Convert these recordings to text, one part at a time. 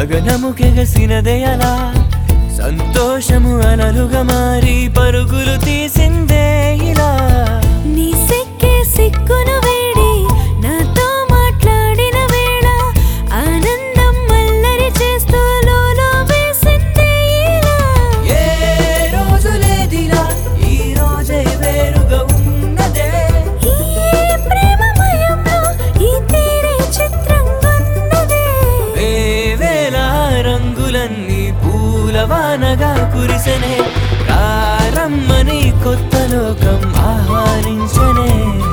గగనముకెగసినదే అలా సంతోషము అలలుగా మారి పరుగులు తీసిందే ఇలా నీ సిక్కే సిక్కును వేడి నాతో మాట్లాడిన వేళ ఆనందం మల్లరి చేస్తూ లోలో వేసిందే ఇలా ఏ రోజు లేదిలా ఈ రోజే వేరుగా ఉన్నదే ఈ ప్రేమమయంలో ఈ తీరే చిత్రంగా ఉన్నదే వేవేల రంగులన్నీ పూలవానగా కురిసెనే ప్రారమ్మని కొత్త లోకం ఆహ్వానించనే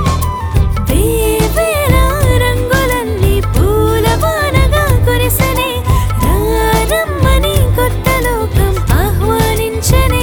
వేవేల రంగులన్నీ పూలవానగా కురిసెనే రారమ్మని కొత్త లోకం ఆహ్వానించనే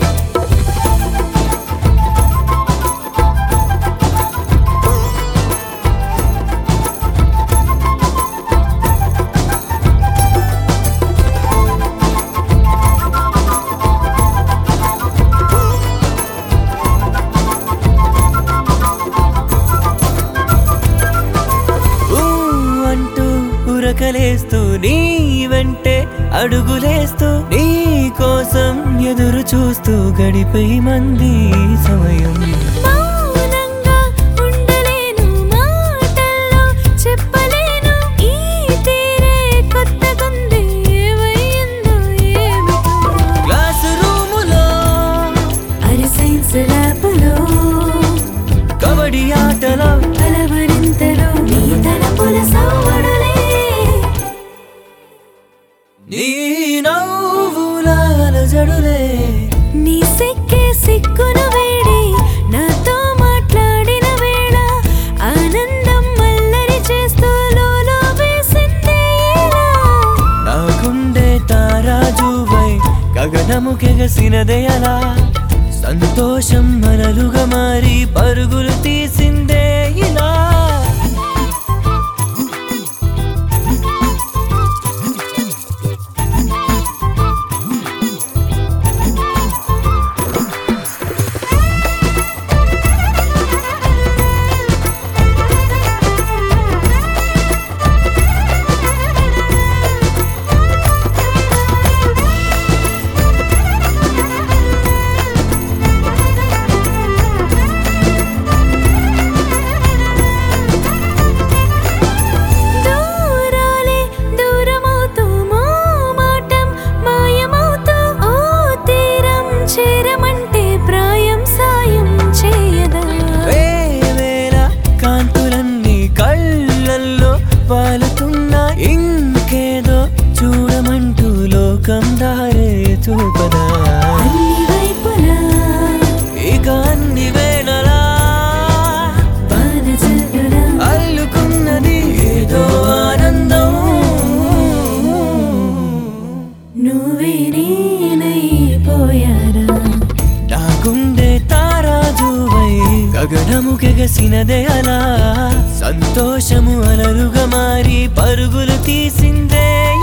ఊ అంటూ ఉరకలేస్తూ నీ వెంటే అడుగులేస్తూ నీ కోసం ఎదురు చూస్తూ గడిపై మంది సమయం మౌనంగా ఉండలేను మాటల్లో చెప్పలేను ఈ తీరే కొత్తగుంది ఏమైందో ఏమిటో క్లాసు రూములో అరి సైన్స్ ల్యాబ్లో కబడ్డీ ఆటలో కలవరింతలో నీ తలపుల సవ్వడులే నీ నవ్వుల జడులే నీ సిక్కే సిక్కును వేడి నాతో మాట్లాడిన వేళ ఆనందం మల్లరి చేస్తూ లోలో వేసిందే ఇలా నా గుండె తారాజువై గగనముకెగసినదే అలా సంతోషం మనలుగా మారి పరుగులు తీసిందే ఇలా దూరాలే దూరమవుతూ మోమాటం మాయమవుతూ ఓ తీరం చేరమంటే ప్రాయం సాయం చేయదా వేవేల కాంతులన్నీ కళ్ళల్లో వాలుతున్నా ఇంకేదో చూడమంటూ లోకం దారే చూపదా అన్ని వైపులా ఇక అన్ని వేళలా బాణజల్లులా అల్లుకున్నది ఏదో ఆనందం నువ్వే నేనైపోయారా నా గుండె తారాజువై గగనముకెగసినదే అలా సంతోషము అలలుగా మారి పరుగులు తీసిందే